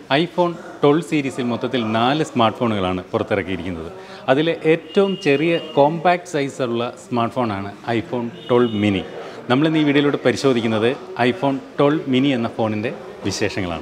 iPhone twelve സീരീസിൽ മൊത്തത്തിൽ നാല് സ്മാർട്ട് ഫോണുകളാണ് പുറത്തിറക്കിയിരിക്കുന്നത് അതിലെ ഏറ്റവും ചെറിയ കോമ്പാക്ട് സൈസുള്ള സ്മാർട്ട് ഫോണാണ് ഐഫോൺ ട്വൽവ് മിനി നമ്മളിന്ന് ഈ വീഡിയോയിലൂടെ പരിശോധിക്കുന്നത് ഐഫോൺ ട്വൽവ് മിനി എന്ന ഫോണിൻ്റെ വിശേഷങ്ങളാണ്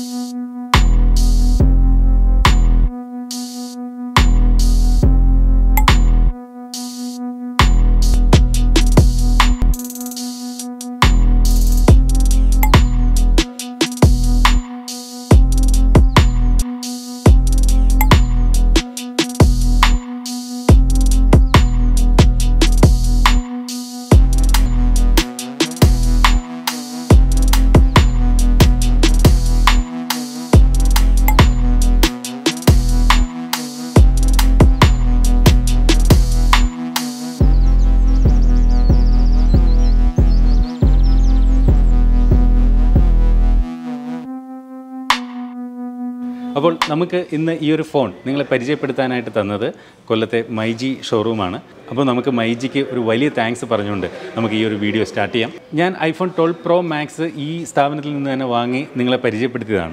അപ്പോൾ നമുക്ക് ഇന്ന് ഈ ഒരു ഫോൺ നിങ്ങളെ പരിചയപ്പെടുത്താനായിട്ട് തന്നത് കൊല്ലത്തെ മൈജി ഷോറൂമാണ് അപ്പോൾ നമുക്ക് മൈജിക്ക് ഒരു വലിയ താങ്ക്സ് പറഞ്ഞുകൊണ്ട് നമുക്ക് ഈ ഒരു വീഡിയോ സ്റ്റാർട്ട് ചെയ്യാം ഞാൻ ഐഫോൺ ട്വൽവ് പ്രോ മാക്സ് ഈ സ്ഥാപനത്തിൽ നിന്ന് തന്നെ വാങ്ങി നിങ്ങളെ പരിചയപ്പെടുത്തിയതാണ്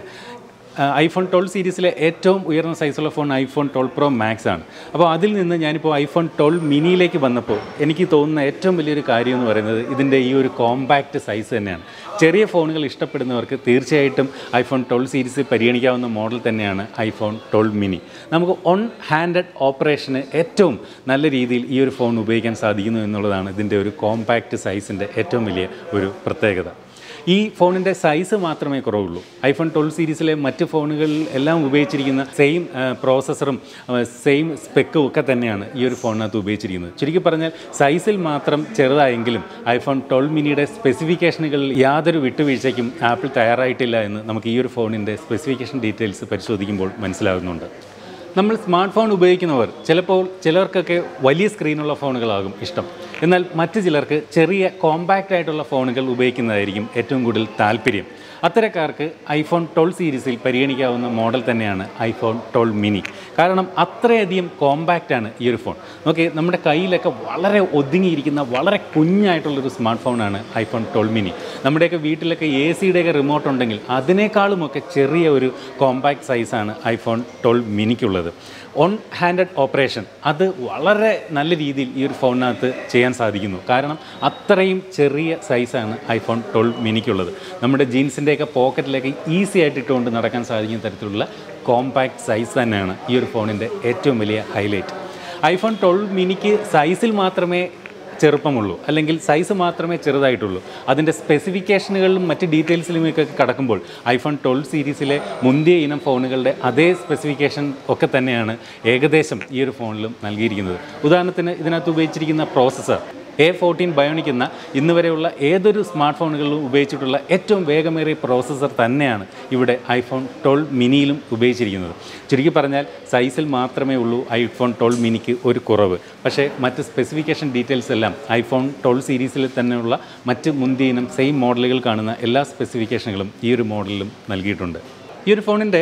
ഐഫോൺ ട്വൽവ് സീരീസിലെ ഏറ്റവും ഉയർന്ന സൈസുള്ള phone iPhone twelve pro max ആണ് അപ്പോൾ അതിൽ നിന്ന് ഞാനിപ്പോൾ ഐഫോൺ ട്വൽവ് മിനിയിലേക്ക് വന്നപ്പോൾ എനിക്ക് തോന്നുന്ന ഏറ്റവും വലിയൊരു കാര്യം എന്ന് പറയുന്നത് ഇതിൻ്റെ ഈ ഒരു കോമ്പാക്റ്റ് സൈസ് തന്നെയാണ് ചെറിയ ഫോണുകൾ ഇഷ്ടപ്പെടുന്നവർക്ക് തീർച്ചയായിട്ടും ഐഫോൺ ട്വൽവ് സീരീസിൽ പരിഗണിക്കാവുന്ന മോഡൽ തന്നെയാണ് ഐഫോൺ ട്വൽവ് മിനി നമുക്ക് ഓൺ ഹാൻഡഡ് ഓപ്പറേഷന് ഏറ്റവും നല്ല രീതിയിൽ ഈ ഒരു ഫോൺ ഉപയോഗിക്കാൻ സാധിക്കുന്നു എന്നുള്ളതാണ് ഇതിൻ്റെ ഒരു കോമ്പാക്റ്റ് സൈസിൻ്റെ ഏറ്റവും വലിയ ഒരു പ്രത്യേകത ഈ ഫോണിൻ്റെ സൈസ് മാത്രമേ കുറവുള്ളൂ ഐഫോൺ ട്വൽവ് സീരീസിലെ മറ്റ് ഫോണുകളിൽ എല്ലാം ഉപയോഗിച്ചിരിക്കുന്ന സെയിം പ്രോസസ്സറും സെയിം സ്പെക്കും ഒക്കെ തന്നെയാണ് ഈ ഒരു ഫോണിനകത്ത് ഉപയോഗിച്ചിരിക്കുന്നത് ചുരുക്കി പറഞ്ഞാൽ സൈസിൽ മാത്രം ചെറുതായെങ്കിലും ഐഫോൺ ട്വൽവ് മിനിയുടെ സ്പെസിഫിക്കേഷനുകളിൽ യാതൊരു വിട്ടുവീഴ്ചയ്ക്കും ആപ്പിൾ തയ്യാറായിട്ടില്ല എന്ന് നമുക്ക് ഈ ഒരു ഫോണിൻ്റെ സ്പെസിഫിക്കേഷൻ ഡീറ്റെയിൽസ് പരിശോധിക്കുമ്പോൾ മനസ്സിലാകുന്നുണ്ട് നമ്മൾ സ്മാർട്ട് ഫോൺ ഉപയോഗിക്കുന്നവർ ചിലപ്പോൾ ചിലർക്കൊക്കെ വലിയ സ്ക്രീനുള്ള ഫോണുകളാകും ഇഷ്ടം എന്നാൽ മറ്റു ചിലർക്ക് ചെറിയ കോമ്പാക്റ്റ് ആയിട്ടുള്ള ഫോണുകൾ ഉപയോഗിക്കുന്നതായിരിക്കും ഏറ്റവും കൂടുതൽ താല്പര്യം അത്തരക്കാർക്ക് ഐഫോൺ ട്വൽവ് സീരീസിൽ പരിഗണിക്കാവുന്ന മോഡൽ തന്നെയാണ് ഐഫോൺ ട്വൽവ് മിനി കാരണം അത്രയധികം കോമ്പാക്റ്റ് ആണ് ഈ ഒരു ഫോൺ നോക്കി നമ്മുടെ കയ്യിലൊക്കെ വളരെ ഒതുങ്ങിയിരിക്കുന്ന വളരെ കുഞ്ഞായിട്ടുള്ളൊരു സ്മാർട്ട് ഫോണാണ് ഐഫോൺ ട്വൽവ് മിനി നമ്മുടെയൊക്കെ വീട്ടിലൊക്കെ എ സിയുടെയൊക്കെ റിമോട്ട് ഉണ്ടെങ്കിൽ അതിനേക്കാളുമൊക്കെ ചെറിയ ഒരു കോമ്പാക്റ്റ് സൈസാണ് ഐഫോൺ ട്വൽവ് മിനിക്കുള്ളത് ഓൺ ഹാൻഡഡ് ഓപ്പറേഷൻ അത് വളരെ നല്ല രീതിയിൽ ഈ ഒരു ഫോണിനകത്ത് ചെയ്യാൻ സാധിക്കുന്നു കാരണം അത്രയും ചെറിയ സൈസാണ് ഐഫോൺ ട്വൽവ് മിനിക്കുള്ളത് നമ്മുടെ ജീൻസിൻ്റെയൊക്കെ പോക്കറ്റിലേക്ക് ഈസി ആയിട്ട് ഇട്ടുകൊണ്ട് നടക്കാൻ സാധിക്കുന്ന തരത്തിലുള്ള കോമ്പാക്റ്റ് സൈസ് തന്നെയാണ് ഈ ഒരു ഫോണിൻ്റെ ഏറ്റവും വലിയ ഹൈലൈറ്റ് ഐഫോൺ ട്വൽവ് മിനിക്ക് സൈസിൽ മാത്രമേ ചെറുപ്പമുള്ളൂ അല്ലെങ്കിൽ സൈസ് മാത്രമേ ചെറുതായിട്ടുള്ളൂ അതിൻ്റെ സ്പെസിഫിക്കേഷനുകളിലും മറ്റ് ഡീറ്റെയിൽസിലുമൊക്കെ കടക്കുമ്പോൾ ഐഫോൺ ട്വൽവ് സീരീസിലെ മുന്തിയ ഇനം ഫോണുകളുടെ അതേ സ്പെസിഫിക്കേഷൻ ഒക്കെ തന്നെയാണ് ഏകദേശം ഈ ഒരു ഫോണിലും നൽകിയിരിക്കുന്നത് ഉദാഹരണത്തിന് ഇതിനകത്ത് ഉപയോഗിച്ചിരിക്കുന്ന പ്രോസസ്സർ എ ഫോർട്ടീൻ ബയോണിക് എന്ന ഇന്ന് വരെയുള്ള ഏതൊരു സ്മാർട്ട് ഫോണുകളിലും ഉപയോഗിച്ചിട്ടുള്ള ഏറ്റവും വേഗമേറിയ പ്രോസസ്സർ തന്നെയാണ് ഇവിടെ ഐഫോൺ ട്വൽവ് മിനിയിലും ഉപയോഗിച്ചിരിക്കുന്നത് ചുരുക്കി പറഞ്ഞാൽ സൈസിൽ മാത്രമേ ഉള്ളൂ ഐഫോൺ ട്വൽവ് മിനിക്ക് ഒരു കുറവ് പക്ഷേ മറ്റ് സ്പെസിഫിക്കേഷൻ ഡീറ്റെയിൽസ് എല്ലാം ഐഫോൺ ട്വൽവ് സീരീസിൽ തന്നെയുള്ള മറ്റ് മുന്തിയ ഇനം സെയിം മോഡലുകൾ കാണുന്ന എല്ലാ സ്പെസിഫിക്കേഷനുകളും ഈ ഒരു മോഡലിലും നൽകിയിട്ടുണ്ട് ഈ ഒരു ഫോണിൻ്റെ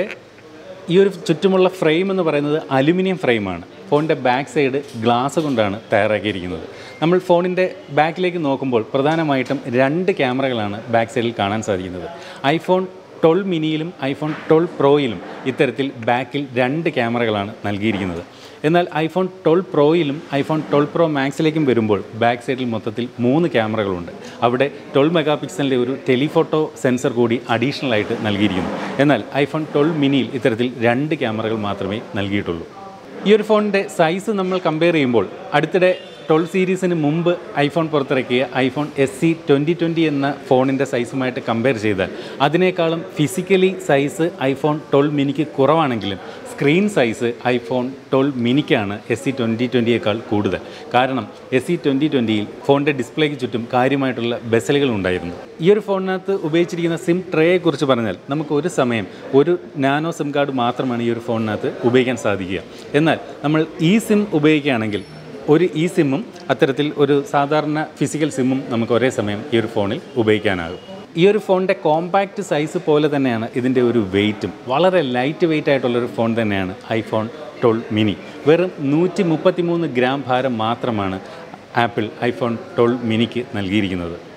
ഈ ഒരു ചുറ്റുമുള്ള ഫ്രെയിം എന്ന് പറയുന്നത് അലുമിനിയം ഫ്രെയിമാണ് ഫോണിൻ്റെ ബാക്ക് സൈഡ് ഗ്ലാസ് കൊണ്ടാണ് തയ്യാറാക്കിയിരിക്കുന്നത് നമ്മൾ ഫോണിൻ്റെ ബാക്കിലേക്ക് നോക്കുമ്പോൾ പ്രധാനമായിട്ടും രണ്ട് ക്യാമറകളാണ് ബാക്ക് സൈഡിൽ കാണാൻ സാധിക്കുന്നത് ഐഫോൺ ട്വൽവ് മിനിയിലും ഐഫോൺ ട്വൽവ് പ്രോയിലും ഇത്തരത്തിൽ ബാക്കിൽ രണ്ട് ക്യാമറകളാണ് നൽകിയിരിക്കുന്നത് എന്നാൽ ഐഫോൺ ട്വൽവ് പ്രോയിലും ഐഫോൺ ട്വൽവ് പ്രോ മാക്സിലേക്കും വരുമ്പോൾ ബാക്ക് സൈഡിൽ മൊത്തത്തിൽ മൂന്ന് ക്യാമറകളുണ്ട് അവിടെ ട്വൽവ് മെഗാ പിക്സലിൻ്റെ ഒരു ടെലിഫോട്ടോ സെൻസർ കൂടി അഡീഷണൽ ആയിട്ട് നൽകിയിരിക്കുന്നു എന്നാൽ ഐഫോൺ ട്വൽവ് മിനിയിൽ ഇത്തരത്തിൽ രണ്ട് ക്യാമറകൾ മാത്രമേ നൽകിയിട്ടുള്ളൂ ഈ ഒരു ഫോണിൻ്റെ സൈസ് നമ്മൾ കമ്പയർ ചെയ്യുമ്പോൾ അടുത്തിടെ ട്വൽവ് സീരീസിന് മുമ്പ് ഐഫോൺ പുറത്തിറക്കിയ iPhone S E twenty twenty എന്ന ഫോണിൻ്റെ സൈസുമായിട്ട് കമ്പയർ ചെയ്താൽ അതിനേക്കാളും ഫിസിക്കലി സൈസ് ഐഫോൺ ട്വൽവ് മിനിക്ക് കുറവാണെങ്കിലും സ്ക്രീൻ സൈസ് ഐഫോൺ ട്വൽവ് മിനിക്കാണ് എസ് സി ട്വൻറ്റി ട്വൻറ്റിയേക്കാൾ കൂടുതൽ കാരണം എസ് സി ട്വൻറ്റി ട്വൻറ്റിയിൽ ഫോണിൻ്റെ ഡിസ്പ്ലേക്ക് ചുറ്റും കാര്യമായിട്ടുള്ള ബെസലുകൾ ഉണ്ടായിരുന്നു ഈ ഒരു ഫോണിനകത്ത് ഉപയോഗിച്ചിരിക്കുന്ന സിം ട്രേയെ കുറിച്ച് പറഞ്ഞാൽ നമുക്ക് ഒരു സമയം ഒരു നാനോ സിം കാർഡ് മാത്രമാണ് ഈ ഒരു ഫോണിനകത്ത് ഉപയോഗിക്കാൻ സാധിക്കുക എന്നാൽ നമ്മൾ ഈ സിം ഉപയോഗിക്കുകയാണെങ്കിൽ ഒരു ഇ സിമ്മും അത്തരത്തിൽ ഒരു സാധാരണ ഫിസിക്കൽ സിമ്മും നമുക്ക് ഒരേ സമയം ഈ ഒരു ഫോണിൽ ഉപയോഗിക്കാനാകും ഈ ഒരു ഫോണിൻ്റെ കോമ്പാക്റ്റ് സൈസ് പോലെ തന്നെയാണ് ഇതിൻ്റെ ഒരു വെയിറ്റും വളരെ ലൈറ്റ് വെയിറ്റ് ആയിട്ടുള്ളൊരു ഫോൺ തന്നെയാണ് ഐഫോൺ ട്വൽവ് മിനി വെറും നൂറ്റി മുപ്പത്തി മൂന്ന് ഗ്രാം ഭാരം മാത്രമാണ് ആപ്പിൾ ഐഫോൺ ട്വൽവ് മിനിക്ക് നൽകിയിരിക്കുന്നത്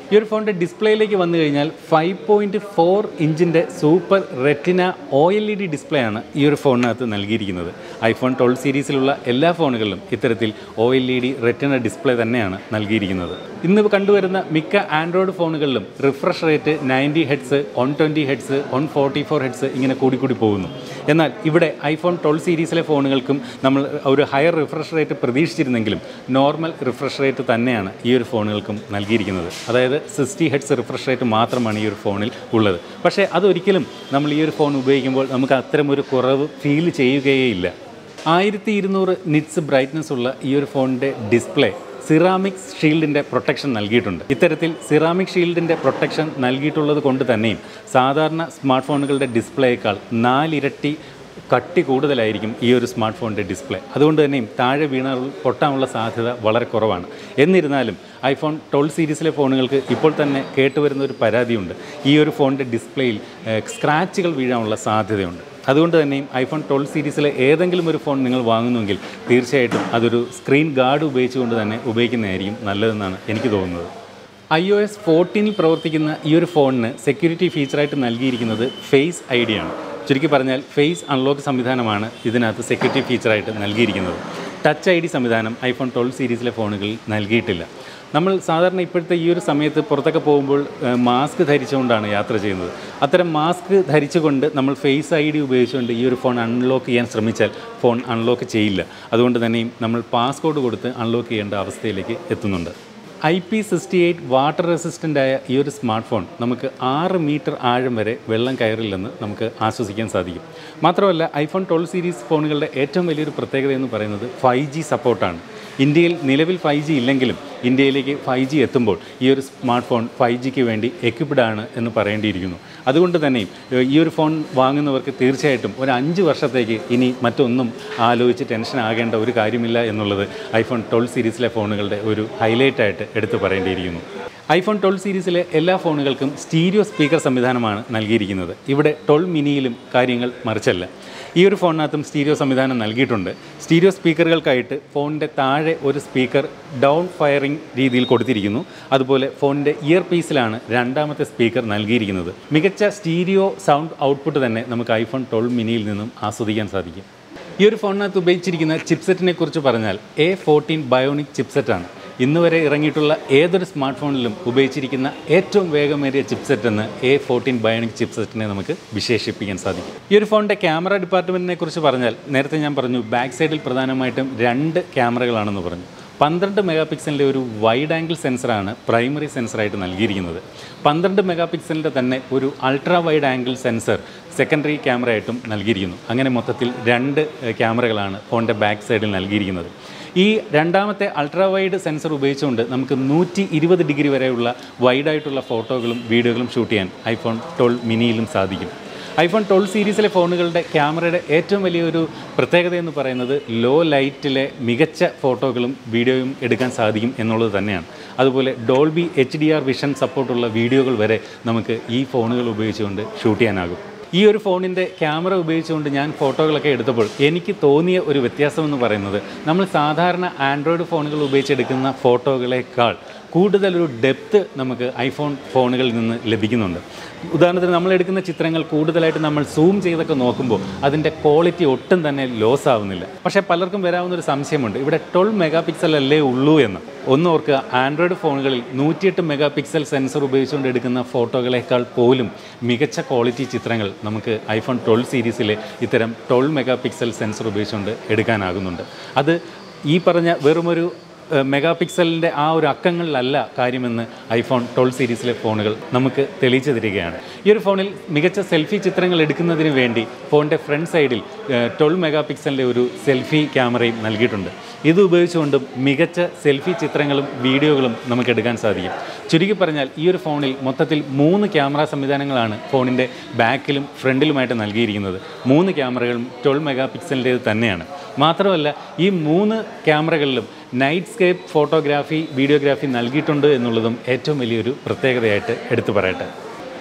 ഈ ഒരു ഫോണിൻ്റെ ഡിസ്പ്ലേയിലേക്ക് വന്നു കഴിഞ്ഞാൽ ഫൈവ് പോയിൻറ്റ് ഫോർ ഇഞ്ചിൻ്റെ super retina O L E D display ആണ് ഈ ഒരു ഫോണിനകത്ത് നൽകിയിരിക്കുന്നത് ഐഫോൺ ട്വൽവ് സീരീസിലുള്ള എല്ലാ ഫോണുകളിലും ഇത്തരത്തിൽ O L E D retina display തന്നെയാണ് നൽകിയിരിക്കുന്നത് ഇന്ന് കണ്ടുവരുന്ന മിക്ക ആൻഡ്രോയിഡ് ഫോണുകളിലും refresh rate ninety hertz one twenty hertz one forty four hertz ഇങ്ങനെ കൂടിക്കൂടി പോകുന്നു എന്നാൽ ഇവിടെ ഐഫോൺ ട്വൽവ് സീരീസിലെ ഫോണുകൾക്കും നമ്മൾ ഒരു ഹയർ റിഫ്രഷ് റേറ്റ് പ്രതീക്ഷിച്ചിരുന്നെങ്കിലും നോർമൽ റിഫ്രഷ് റേറ്റ് തന്നെയാണ് ഈ ഒരു ഫോണുകൾക്കും നൽകിയിരിക്കുന്നത് അതായത് സിക്സ്റ്റി ഹെഡ്സ് റിഫ്രഷ് റേറ്റ് മാത്രമാണ് ഈ ഒരു ഫോണിൽ ഉള്ളത് പക്ഷേ അതൊരിക്കലും നമ്മൾ ഈ ഒരു ഫോൺ ഉപയോഗിക്കുമ്പോൾ നമുക്ക് അത്തരമൊരു കുറവ് ഫീൽ ചെയ്യുകയേ ആയിരത്തി ഇരുന്നൂറ് നിറ്റ്സ് ബ്രൈറ്റ്നസ് ഉള്ള ഈ ഒരു ഫോണിൻ്റെ ഡിസ്പ്ലേ സിറാമിക് ഷീൽഡിൻ്റെ പ്രൊട്ടക്ഷൻ നൽകിയിട്ടുണ്ട് ഇത്തരത്തിൽ സിറാമിക് ഷീൽഡിൻ്റെ പ്രൊട്ടക്ഷൻ നൽകിയിട്ടുള്ളത് കൊണ്ട് തന്നെയും സാധാരണ സ്മാർട്ട് ഫോണുകളുടെ ഡിസ്പ്ലേയേക്കാൾ നാലിരട്ടി കട്ടി കൂടുതലായിരിക്കും ഈ ഒരു സ്മാർട്ട് ഫോണിൻ്റെ ഡിസ്പ്ലേ അതുകൊണ്ട് തന്നെയും താഴെ വീണ പൊട്ടാനുള്ള സാധ്യത വളരെ കുറവാണ് എന്നിരുന്നാലും ഐഫോൺ ട്വൽവ് സീരീസിലെ ഫോണുകൾക്ക് ഇപ്പോൾ തന്നെ കേട്ടുവരുന്ന ഒരു പരാതിയുണ്ട് ഈ ഒരു ഫോണിൻ്റെ ഡിസ്പ്ലേയിൽ ഏഹ്, സ്ക്രാച്ചുകൾ വീഴാനുള്ള സാധ്യതയുണ്ട് അതുകൊണ്ട് തന്നെയും ഐഫോൺ ട്വൽവ് സീരീസിലെ ഏതെങ്കിലും ഒരു ഫോൺ നിങ്ങൾ വാങ്ങുന്നുവെങ്കിൽ തീർച്ചയായിട്ടും അതൊരു സ്ക്രീൻ ഗാർഡ് ഉപയോഗിച്ചുകൊണ്ട് തന്നെ ഉപയോഗിക്കുന്നതായിരിക്കും നല്ലതെന്നാണ് എനിക്ക് തോന്നുന്നത് ഐ ഒ എസ് ഫോർട്ടീനിൽ പ്രവർത്തിക്കുന്ന ഈ ഒരു ഫോണിന് സെക്യൂരിറ്റി ഫീച്ചറായിട്ട് നൽകിയിരിക്കുന്നത് ഫേസ് ഐ ഡി ആണ് ചുരുക്കി പറഞ്ഞാൽ ഫേസ് അൺലോക്ക് സംവിധാനമാണ് ഇതിനകത്ത് സെക്യൂരിറ്റി ഫീച്ചറായിട്ട് നൽകിയിരിക്കുന്നത് ടച്ച് ഐ ഡി സംവിധാനം ഐഫോൺ ട്വൽവ് സീരീസിലെ ഫോണുകളിൽ നൽകിയിട്ടില്ല നമ്മൾ സാധാരണ ഇപ്പോഴത്തെ ഈ ഒരു സമയത്ത് പുറത്തൊക്കെ പോകുമ്പോൾ ഏഹ്, മാസ്ക് ധരിച്ചുകൊണ്ടാണ് യാത്ര ചെയ്യുന്നത് അത്തരം മാസ്ക് ധരിച്ചുകൊണ്ട് നമ്മൾ ഫേസ് ഐ ഡി ഉപയോഗിച്ചുകൊണ്ട് ഈ ഒരു ഫോൺ അൺലോക്ക് ചെയ്യാൻ ശ്രമിച്ചാൽ ഫോൺ അൺലോക്ക് ചെയ്യില്ല അതുകൊണ്ട് തന്നെയും നമ്മൾ പാസ്കോഡ് കൊടുത്ത് അൺലോക്ക് ചെയ്യേണ്ട അവസ്ഥയിലേക്ക് എത്തുന്നുണ്ട് I P sixty eight water resistant ആയ ഈ ഒരു സ്മാർട്ട് ഫോൺ നമുക്ക് ആറ് മീറ്റർ ആഴം വരെ വെള്ളം കയറില്ലെന്ന് നമുക്ക് ആശ്വസിക്കാൻ സാധിക്കും മാത്രമല്ല ഐഫോൺ ട്വൽവ് സീരീസ് ഫോണുകളുടെ ഏറ്റവും വലിയൊരു പ്രത്യേകത എന്ന് പറയുന്നത് ഫൈവ് ജി സപ്പോർട്ടാണ് ഇന്ത്യയിൽ നിലവിൽ ഫൈവ് ജി ഇല്ലെങ്കിലും ഇന്ത്യയിലേക്ക് ഫൈവ് ജി എത്തുമ്പോൾ ഈ ഒരു സ്മാർട്ട് ഫോൺ ഫൈവ് ജിക്ക് വേണ്ടി equipped ആണ് എന്ന് പറയേണ്ടിയിരിക്കുന്നു അതുകൊണ്ട് തന്നെയും ഏഹ്, ഈ ഒരു ഫോൺ വാങ്ങുന്നവർക്ക് തീർച്ചയായിട്ടും ഒരു അഞ്ച് വർഷത്തേക്ക് ഇനി മറ്റൊന്നും ആലോചിച്ച് ടെൻഷൻ ആകേണ്ട ഒരു കാര്യമില്ല എന്നുള്ളത് ഐഫോൺ ട്വൽവ് സീരീസിലെ ഫോണുകളുടെ ഒരു ഹൈലൈറ്റായിട്ട് എടുത്തു പറയേണ്ടിയിരിക്കുന്നു ഐഫോൺ ട്വൽവ് സീരീസിലെ എല്ലാ ഫോണുകൾക്കും സ്റ്റീരിയോ സ്പീക്കർ സംവിധാനമാണ് നൽകിയിരിക്കുന്നത് ഇവിടെ ട്വൽവ് മിനിയിലും കാര്യങ്ങൾ മറിച്ചല്ല ഈ ഒരു ഫോണിനകത്തും സ്റ്റീരിയോ സംവിധാനം നൽകിയിട്ടുണ്ട് സ്റ്റീരിയോ സ്പീക്കറുകൾക്കായിട്ട് ഫോണിൻ്റെ താഴെ ഒരു സ്പീക്കർ ഡൗൺ ഫയറിംഗ് രീതിയിൽ കൊടുത്തിരിക്കുന്നു അതുപോലെ ഫോണിൻ്റെ ഇയർ പീസിലാണ് രണ്ടാമത്തെ സ്പീക്കർ നൽകിയിരിക്കുന്നത് മികച്ച സ്റ്റീരിയോ സൗണ്ട് ഔട്ട്പുട്ട് തന്നെ നമുക്ക് ഐഫോൺ ട്വൽവ് മിനിയിൽ നിന്നും ആസ്വദിക്കാൻ സാധിക്കും ഈ ഒരു ഫോണിനകത്ത് ഉപയോഗിച്ചിരിക്കുന്ന ചിപ്സെറ്റിനെ കുറിച്ച് പറഞ്ഞാൽ എ ഫോർട്ടീൻ ബയോണിക് ചിപ്സെറ്റാണ് ഇന്ന് വരെ ഇറങ്ങിയിട്ടുള്ള ഏതൊരു സ്മാർട്ട് ഫോണിലും ഉപയോഗിച്ചിരിക്കുന്ന ഏറ്റവും വേഗമേറിയ ചിപ്സെറ്റ് എന്ന് എ ഫോർട്ടീൻ ബയോണിക് ചിപ്സെറ്റിനെ നമുക്ക് വിശേഷിപ്പിക്കാൻ സാധിക്കും ഈ ഒരു ഫോണിൻ്റെ ക്യാമറ ഡിപ്പാർട്ട്മെൻറ്റിനെ കുറിച്ച് പറഞ്ഞാൽ നേരത്തെ ഞാൻ പറഞ്ഞു ബാക്ക് സൈഡിൽ പ്രധാനമായിട്ടും രണ്ട് ക്യാമറകളാണെന്ന് പറഞ്ഞു പന്ത്രണ്ട് മെഗാ പിക്സലിൻ്റെ ഒരു വൈഡ് ആംഗിൾ സെൻസറാണ് പ്രൈമറി സെൻസറായിട്ട് നൽകിയിരിക്കുന്നത് പന്ത്രണ്ട് മെഗാ പിക്സലിൻ്റെ തന്നെ ഒരു ultra wide angle sensor secondary ക്യാമറയായിട്ടും നൽകിയിരിക്കുന്നു അങ്ങനെ മൊത്തത്തിൽ രണ്ട് ഏഹ്, ക്യാമറകളാണ് ഫോണിൻ്റെ ബാക്ക് സൈഡിൽ നൽകിയിരിക്കുന്നത് ഈ രണ്ടാമത്തെ അൾട്രാ വൈഡ് സെൻസർ ഉപയോഗിച്ചുകൊണ്ട് നമുക്ക് നൂറ്റി ഇരുപത് ഡിഗ്രി വരെയുള്ള വൈഡായിട്ടുള്ള ഫോട്ടോകളും വീഡിയോകളും ഷൂട്ട് ചെയ്യാൻ ഐഫോൺ ട്വൽവ് മിനിയിലും സാധിക്കും ഐഫോൺ ട്വൽവ് സീരീസിലെ ഫോണുകളുടെ ക്യാമറയുടെ ഏറ്റവും വലിയൊരു പ്രത്യേകത എന്ന് പറയുന്നത് ലോ ലൈറ്റിലെ മികച്ച ഫോട്ടോകളും വീഡിയോയും എടുക്കാൻ സാധിക്കും എന്നുള്ളത് തന്നെയാണ് അതുപോലെ Dolby H D R vision സപ്പോർട്ടുള്ള വീഡിയോകൾ വരെ നമുക്ക് ഈ ഫോണുകൾ ഉപയോഗിച്ചുകൊണ്ട് ഷൂട്ട് ചെയ്യാനാകും ഈ ഒരു ഫോണിൻ്റെ ക്യാമറ ഉപയോഗിച്ചുകൊണ്ട് ഞാൻ ഫോട്ടോകളൊക്കെ എടുത്തപ്പോൾ എനിക്ക് തോന്നിയ ഒരു വ്യത്യാസം എന്ന് പറയുന്നത് നമ്മൾ സാധാരണ ആൻഡ്രോയിഡ് ഫോണുകൾ ഉപയോഗിച്ചെടുക്കുന്ന ഫോട്ടോകളേക്കാൾ കൂടുതലൊരു ഡെപ്ത് നമുക്ക് ഐഫോൺ ഫോണുകളിൽ നിന്ന് ലഭിക്കുന്നുണ്ട് ഉദാഹരണത്തിന് നമ്മൾ എടുക്കുന്ന ചിത്രങ്ങൾ കൂടുതലായിട്ട് നമ്മൾ സൂം ചെയ്തൊക്കെ നോക്കുമ്പോൾ അതിൻ്റെ ക്വാളിറ്റി ഒട്ടും തന്നെ ലോസ് ആവുന്നില്ല പക്ഷേ പലർക്കും വരാവുന്ന ഒരു സംശയമുണ്ട് ഇവിടെ ട്വൽവ് മെഗാ പിക്സൽ അല്ലേ ഉള്ളൂ എന്ന് ഒന്ന് ഓർക്കുക ആൻഡ്രോയിഡ് ഫോണുകളിൽ നൂറ്റിയെട്ട് മെഗാ പിക്സൽ സെൻസർ ഉപയോഗിച്ചുകൊണ്ട് എടുക്കുന്ന ഫോട്ടോകളേക്കാൾ പോലും മികച്ച ക്വാളിറ്റി ചിത്രങ്ങൾ നമുക്ക് ഐഫോൺ ട്വൽവ് സീരീസിലെ ഇത്തരം ട്വൽവ് മെഗാ പിക്സൽ സെൻസർ ഉപയോഗിച്ചുകൊണ്ട് എടുക്കാനാകുന്നുണ്ട് അത് ഈ പറഞ്ഞ വെറുമൊരു മെഗാ പിക്സലിൻ്റെ ആ ഒരു അക്കങ്ങളിലല്ല കാര്യമെന്ന് ഐഫോൺ ട്വൽവ് സീരീസിലെ ഫോണുകൾ നമുക്ക് തെളിയിച്ചു തരികയാണ് ഈ ഒരു ഫോണിൽ മികച്ച സെൽഫി ചിത്രങ്ങൾ എടുക്കുന്നതിന് വേണ്ടി ഫോണിൻ്റെ ഫ്രണ്ട് സൈഡിൽ ട്വൽവ് മെഗാ പിക്സലിൻ്റെ ഒരു സെൽഫി ക്യാമറയും നൽകിയിട്ടുണ്ട് ഇത് ഉപയോഗിച്ചുകൊണ്ടും മികച്ച സെൽഫി ചിത്രങ്ങളും വീഡിയോകളും നമുക്ക് എടുക്കാൻ സാധിക്കും ചുരുക്കി പറഞ്ഞാൽ ഈ ഒരു ഫോണിൽ മൊത്തത്തിൽ മൂന്ന് ക്യാമറ സംവിധാനങ്ങളാണ് ഫോണിൻ്റെ ബാക്കിലും ഫ്രണ്ടിലുമായിട്ട് നൽകിയിരിക്കുന്നത് മൂന്ന് ക്യാമറകളും ട്വൽവ് മെഗാ പിക്സലിൻ്റേത് തന്നെയാണ് മാത്രമല്ല ഈ മൂന്ന് ക്യാമറകളിലും നൈറ്റ് സ്കേപ്പ് ഫോട്ടോഗ്രാഫി വീഡിയോഗ്രാഫി നൽകിയിട്ടുണ്ട് എന്നുള്ളതും ഏറ്റവും വലിയൊരു പ്രത്യേകതയായിട്ട് എടുത്തു പറയട്ടെ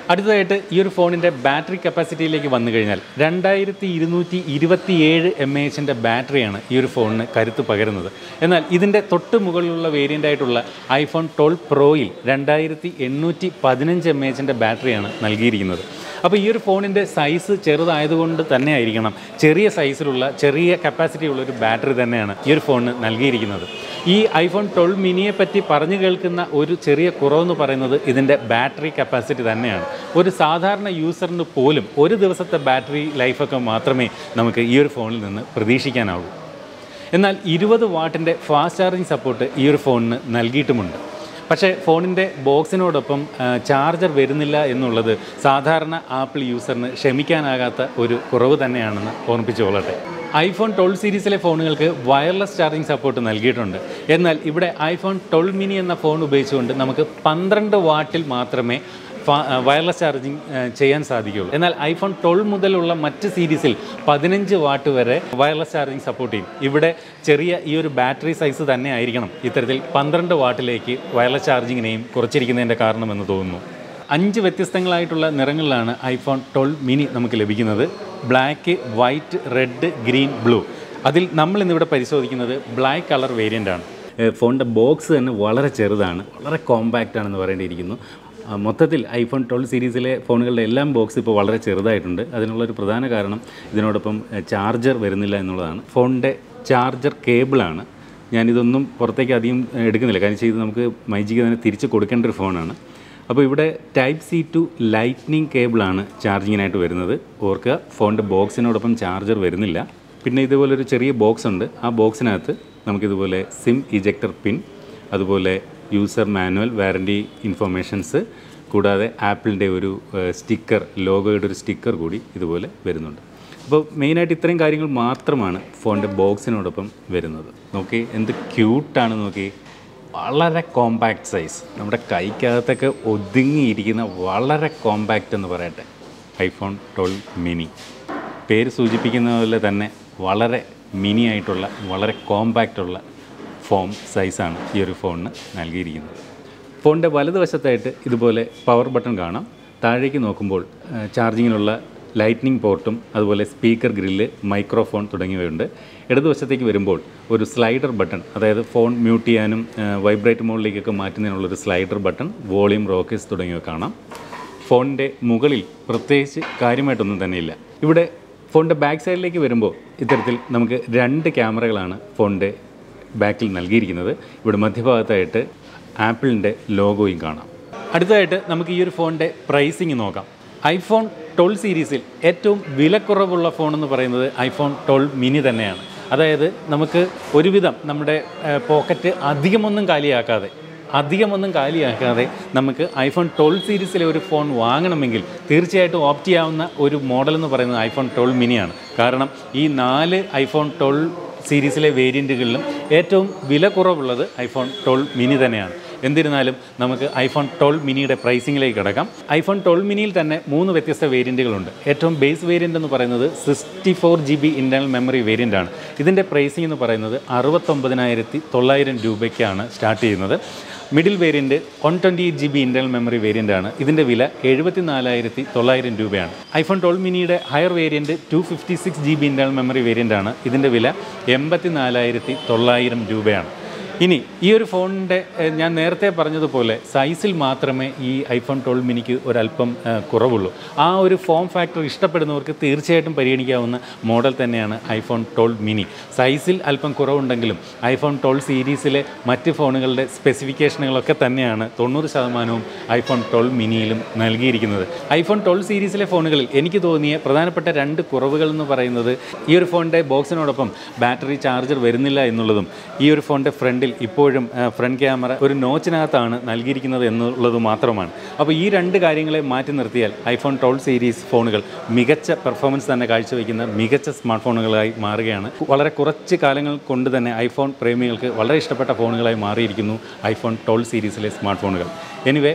അടുത്തതായിട്ട് ഈ ഒരു ഫോണിൻ്റെ ബാറ്ററി കപ്പാസിറ്റിയിലേക്ക് വന്നു കഴിഞ്ഞാൽ രണ്ടായിരത്തി ഇരുന്നൂറ്റി ഇരുപത്തിയേഴ് എം എ എച്ചിൻ്റെ ബാറ്ററിയാണ് ഈ ഒരു ഫോണിന് കരുത്ത് പകരുന്നത് എന്നാൽ ഇതിൻ്റെ തൊട്ട് മുകളിലുള്ള വേരിയൻ്റ് ആയിട്ടുള്ള ഐഫോൺ ട്വൽവ് പ്രോയിൽ രണ്ടായിരത്തി എണ്ണൂറ്റി പതിനഞ്ച് എം എ എച്ചിൻ്റെ ബാറ്ററിയാണ് നൽകിയിരിക്കുന്നത് അപ്പോൾ ഈ ഒരു ഫോണിൻ്റെ സൈസ് ചെറുതായതുകൊണ്ട് തന്നെ ആയിരിക്കണം ചെറിയ സൈസിലുള്ള ചെറിയ കപ്പാസിറ്റി ഉള്ള ഒരു ബാറ്ററി തന്നെയാണ് ഈ ഒരു ഫോണിന് നൽകിയിരിക്കുന്നത് ഈ ഐഫോൺ ട്വൽവ് മിനിയെ പറ്റി പറഞ്ഞു കേൾക്കുന്ന ഒരു ചെറിയ കുറവെന്ന് പറയുന്നത് ഇതിൻ്റെ ബാറ്ററി കപ്പാസിറ്റി തന്നെയാണ് ഒരു സാധാരണ യൂസറിന് പോലും ഒരു ദിവസത്തെ ബാറ്ററി ലൈഫൊക്കെ മാത്രമേ നമുക്ക് ഈ ഒരു ഫോണിൽ നിന്ന് പ്രതീക്ഷിക്കാനാവൂ എന്നാൽ ഇരുപത് വാട്ടിൻ്റെ ഫാസ്റ്റ് ചാർജിങ് സപ്പോർട്ട് ഈ ഒരു ഫോണിന് നൽകിയിട്ടുമുണ്ട് പക്ഷേ ഫോണിൻ്റെ ബോക്സിനോടൊപ്പം ആ, ചാർജർ വരുന്നില്ല എന്നുള്ളത് സാധാരണ ആപ്പിൾ യൂസറിന് ക്ഷമിക്കാനാകാത്ത ഒരു കുറവ് തന്നെയാണെന്ന് ഓർമ്മിപ്പിച്ചുകൊള്ളട്ടെ ഐഫോൺ ട്വൽവ് സീരീസിലെ ഫോണുകൾക്ക് വയർലെസ് ചാർജിങ് സപ്പോർട്ട് നൽകിയിട്ടുണ്ട് എന്നാൽ ഇവിടെ ഐഫോൺ ട്വൽവ് മിനി എന്ന ഫോൺ ഉപയോഗിച്ചുകൊണ്ട് നമുക്ക് പന്ത്രണ്ട് വാട്ടിൽ മാത്രമേ വയർലെസ് ചാർജിങ് ചെയ്യാൻ സാധിക്കുകയുള്ളൂ എന്നാൽ ഐഫോൺ ട്വൽവ് മുതലുള്ള മറ്റ് സീരീസിൽ പതിനഞ്ച് വാട്ട് വരെ വയർലെസ് ചാർജിങ് സപ്പോർട്ട് ചെയ്യും ഇവിടെ ചെറിയ ഈ ഒരു ബാറ്ററി സൈസ് തന്നെ ആയിരിക്കണം ഇത്തരത്തിൽ പന്ത്രണ്ട് വാട്ടിലേക്ക് വയർലെസ് ചാർജിങ്ങിനെയും കുറച്ചിരിക്കുന്നതിൻ്റെ കാരണമെന്ന് തോന്നുന്നു അഞ്ച് വ്യത്യസ്തങ്ങളായിട്ടുള്ള നിറങ്ങളിലാണ് ഐഫോൺ ട്വൽവ് മിനി നമുക്ക് ലഭിക്കുന്നത് black white red green blue അതിൽ നമ്മൾ ഇന്നിവിടെ പരിശോധിക്കുന്നത് ബ്ലാക്ക് കളർ വേരിയൻ്റ് ആണ് ഫോണിൻ്റെ ബോക്സ് തന്നെ വളരെ ചെറുതാണ് വളരെ കോമ്പാക്റ്റ് ആണെന്ന് പറയേണ്ടിയിരിക്കുന്നു ആ, മൊത്തത്തിൽ ഐഫോൺ ട്വൽവ് സീരീസിലെ ഫോണുകളുടെ എല്ലാം ബോക്സ് ഇപ്പോൾ വളരെ ചെറുതായിട്ടുണ്ട് അതിനുള്ളൊരു പ്രധാന കാരണം ഇതിനോടൊപ്പം ചാർജർ വരുന്നില്ല എന്നുള്ളതാണ് ഫോണിൻ്റെ ചാർജർ കേബിളാണ് ഞാനിതൊന്നും പുറത്തേക്ക് അധികം എടുക്കുന്നില്ല കാരണം ചെയ്ത് നമുക്ക് മൈജിക്ക് തന്നെ തിരിച്ച് കൊടുക്കേണ്ട ഒരു ഫോണാണ് അപ്പോൾ ഇവിടെ ടൈപ്പ് സി ടു ലൈറ്റ്നിങ് കേബിളാണ് ചാർജിങ്ങിനായിട്ട് വരുന്നത് ഓർക്കുക ഫോണിൻ്റെ ബോക്സിനോടൊപ്പം ചാർജർ വരുന്നില്ല പിന്നെ ഇതുപോലെ ഒരു ചെറിയ ബോക്സ് ഉണ്ട് ആ ബോക്സിനകത്ത് നമുക്കിതുപോലെ സിം ഇജക്ടർ പിൻ അതുപോലെ യൂസർ മാനുവൽ വാറൻറ്റി ഇൻഫർമേഷൻസ് കൂടാതെ ആപ്പിളിൻ്റെ ഒരു സ്റ്റിക്കർ ലോഗോയുടെ ഒരു സ്റ്റിക്കർ കൂടി ഇതുപോലെ വരുന്നുണ്ട് അപ്പോൾ മെയിനായിട്ട് ഇത്രയും കാര്യങ്ങൾ മാത്രമാണ് ഫോണിൻ്റെ ബോക്സിനോടൊപ്പം വരുന്നത് നോക്കി എന്ത് ക്യൂട്ടാണ് നോക്കി വളരെ കോമ്പാക്റ്റ് സൈസ് നമ്മുടെ കൈക്കകത്തൊക്കെ ഒതുങ്ങിയിരിക്കുന്ന വളരെ കോമ്പാക്റ്റ് എന്ന് പറയട്ടെ ഐഫോൺ ട്വൽവ് മിനി പേര് സൂചിപ്പിക്കുന്ന പോലെ തന്നെ വളരെ മിനി ആയിട്ടുള്ള വളരെ കോമ്പാക്റ്റ് ഉള്ള ഫോം സൈസാണ് ഈ ഒരു ഫോണിന് നൽകിയിരിക്കുന്നത് ഫോണിൻ്റെ വലതുവശത്തായിട്ട് ഇതുപോലെ പവർ ബട്ടൺ കാണാം താഴേക്ക് നോക്കുമ്പോൾ ആ, ചാർജിങ്ങിനുള്ള ലൈറ്റ്നിങ് പോർട്ടും അതുപോലെ സ്പീക്കർ ഗ്രില്ല് മൈക്രോഫോൺ തുടങ്ങിയവയുണ്ട് ഇടതുവശത്തേക്ക് വരുമ്പോൾ ഒരു സ്ലൈഡർ ബട്ടൺ അതായത് ഫോൺ മ്യൂട്ട് ചെയ്യാനും വൈബ്രേറ്റ് മോഡിലേക്കൊക്കെ മാറ്റുന്നതിനുള്ളൊരു സ്ലൈഡർ ബട്ടൺ വോളിയം റോക്കേഴ്സ് തുടങ്ങിയവ കാണാം ഫോണിൻ്റെ മുകളിൽ പ്രത്യേകിച്ച് കാര്യമായിട്ടൊന്നും തന്നെയില്ല ഇവിടെ ഫോണിൻ്റെ ബാക്ക് സൈഡിലേക്ക് വരുമ്പോൾ ഇത്തരത്തിൽ നമുക്ക് രണ്ട് ക്യാമറകളാണ് ഫോണിൻ്റെ ബാക്കിൽ നൽകിയിരിക്കുന്നത് ഇവിടെ മധ്യഭാഗത്തായിട്ട് ആപ്പിളിൻ്റെ ലോഗോയും കാണാം അടുത്തതായിട്ട് നമുക്ക് ഈ ഒരു ഫോണിൻ്റെ പ്രൈസിങ് നോക്കാം ഐഫോൺ ട്വൽവ് സീരീസിൽ ഏറ്റവും വിലക്കുറവുള്ള ഫോൺ എന്ന് പറയുന്നത് ഐഫോൺ ട്വൽവ് മിനി തന്നെയാണ് അതായത് നമുക്ക് ഒരുവിധം നമ്മുടെ പോക്കറ്റ് അധികമൊന്നും കാലിയാക്കാതെ അധികമൊന്നും കാലിയാക്കാതെ നമുക്ക് ഐഫോൺ ട്വൽവ് സീരീസിലെ ഒരു ഫോൺ വാങ്ങണമെങ്കിൽ തീർച്ചയായിട്ടും ഓപ്റ്റ് ചെയ്യാവുന്ന ഒരു മോഡൽ എന്ന് പറയുന്നത് ഐഫോൺ ട്വൽവ് മിനിയാണ് കാരണം ഈ നാല് ഐഫോൺ ട്വൽവ് സീരീസിലെ വേരിയൻറ്റുകളിലും ഏറ്റവും വില കുറവുള്ളത് ഐഫോൺ ട്വൽവ് മിനി തന്നെയാണ് എന്നിരുന്നാലും നമുക്ക് ഐഫോൺ ട്വൽവ് മിനിയുടെ പ്രൈസിങ്ങിലേക്ക് കിടക്കാം ഐഫോൺ ട്വൽവ് മിനിയിൽ തന്നെ മൂന്ന് വ്യത്യസ്ത വേരിയൻറ്റുകളുണ്ട് ഏറ്റവും ബേസ് വേരിയൻ്റ് എന്ന് പറയുന്നത് sixty four G B internal memory variant ആണ് ഇതിൻ്റെ പ്രൈസിംഗ് എന്ന് പറയുന്നത് അറുപത്തൊമ്പതിനായിരത്തി തൊള്ളായിരം രൂപയ്ക്കാണ് സ്റ്റാർട്ട് ചെയ്യുന്നത് middle variant one twenty eight G B internal memory variant ആണ് ഇതിൻ്റെ വില എഴുപത്തി നാലായിരത്തി തൊള്ളായിരം രൂപയാണ് ഐഫോൺ ട്വൽവ് മിനിയുടെ higher variant two fifty six G B internal memory variant ആണ് ഇതിൻ്റെ വില എൺപത്തി നാലായിരത്തി തൊള്ളായിരം രൂപയാണ് ഇനി ഈ ഒരു ഫോണിൻ്റെ ഏഹ്, ഞാൻ നേരത്തെ പറഞ്ഞതുപോലെ സൈസിൽ മാത്രമേ ഈ ഐഫോൺ ട്വൽവ് മിനിക്ക് ഒരല്പം ഏഹ്, കുറവുള്ളൂ ആ ഒരു ഫോം ഫാക്ടർ ഇഷ്ടപ്പെടുന്നവർക്ക് തീർച്ചയായിട്ടും പരിഗണിക്കാവുന്ന മോഡൽ തന്നെയാണ് ഐഫോൺ ട്വൽവ് മിനി സൈസിൽ അല്പം കുറവുണ്ടെങ്കിലും ഐഫോൺ ട്വൽവ് സീരീസിലെ മറ്റ് ഫോണുകളുടെ സ്പെസിഫിക്കേഷനുകളൊക്കെ തന്നെയാണ് തൊണ്ണൂറ് ശതമാനവും ഐഫോൺ ട്വൽവ് മിനിയിലും നൽകിയിരിക്കുന്നത് ഐഫോൺ ട്വൽവ് സീരീസിലെ ഫോണുകളിൽ എനിക്ക് തോന്നിയ പ്രധാനപ്പെട്ട രണ്ട് കുറവുകൾ എന്ന് പറയുന്നത് ഈ ഒരു ഫോണിൻ്റെ ബോക്സിനോടൊപ്പം ബാറ്ററി ചാർജർ വരുന്നില്ല എന്നുള്ളതും ഈ ഒരു ഫോണിൻ്റെ ഫ്രണ്ടിൽ ഇപ്പോഴും ഫ്രണ്ട് ക്യാമറ ഒരു നോച്ചിനകത്താണ് നൽകിയിരിക്കുന്നത് എന്നുള്ളത് മാത്രമാണ് അപ്പോൾ ഈ രണ്ട് കാര്യങ്ങളെ മാറ്റി നിർത്തിയാൽ ഐഫോൺ ട്വൽവ് സീരീസ് ഫോണുകൾ മികച്ച പെർഫോമൻസ് തന്നെ കാഴ്ചവെക്കുന്ന മികച്ച സ്മാർട്ട് ഫോണുകളായി മാറുകയാണ് വളരെ കുറച്ച് കാലങ്ങൾ കൊണ്ട് തന്നെ ഐഫോൺ പ്രേമികൾക്ക് വളരെ ഇഷ്ടപ്പെട്ട ഫോണുകളായി മാറിയിരിക്കുന്നു ഐഫോൺ ട്വൽവ് സീരീസിലെ സ്മാർട്ട് ഫോണുകൾ എനിവേ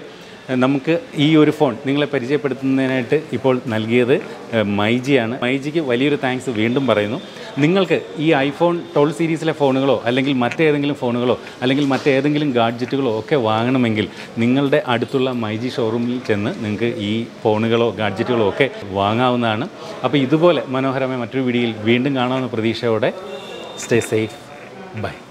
നമുക്ക് ഈ ഒരു ഫോൺ നിങ്ങളെ പരിചയപ്പെടുത്തുന്നതിനായിട്ട് ഇപ്പോൾ നൽകിയത് ഏഹ്, മൈജിയാണ് മൈജിക്ക് വലിയൊരു താങ്ക്സ് വീണ്ടും പറയുന്നു നിങ്ങൾക്ക് ഈ ഐഫോൺ ട്വൽവ് സീരീസിലെ ഫോണുകളോ അല്ലെങ്കിൽ മറ്റേതെങ്കിലും ഫോണുകളോ അല്ലെങ്കിൽ മറ്റേതെങ്കിലും ഗാഡ്ജറ്റുകളോ ഒക്കെ വാങ്ങണമെങ്കിൽ നിങ്ങളുടെ അടുത്തുള്ള മൈജി ഷോറൂമിൽ ചെന്ന് നിങ്ങൾക്ക് ഈ ഫോണുകളോ ഗാഡ്ജറ്റുകളോ ഒക്കെ വാങ്ങാവുന്നതാണ് അപ്പോൾ ഇതുപോലെ മനോഹരമായ മറ്റൊരു വീഡിയോയിൽ വീണ്ടും കാണാവുന്ന പ്രതീക്ഷയോടെ സ്റ്റേ സേഫ് ബൈ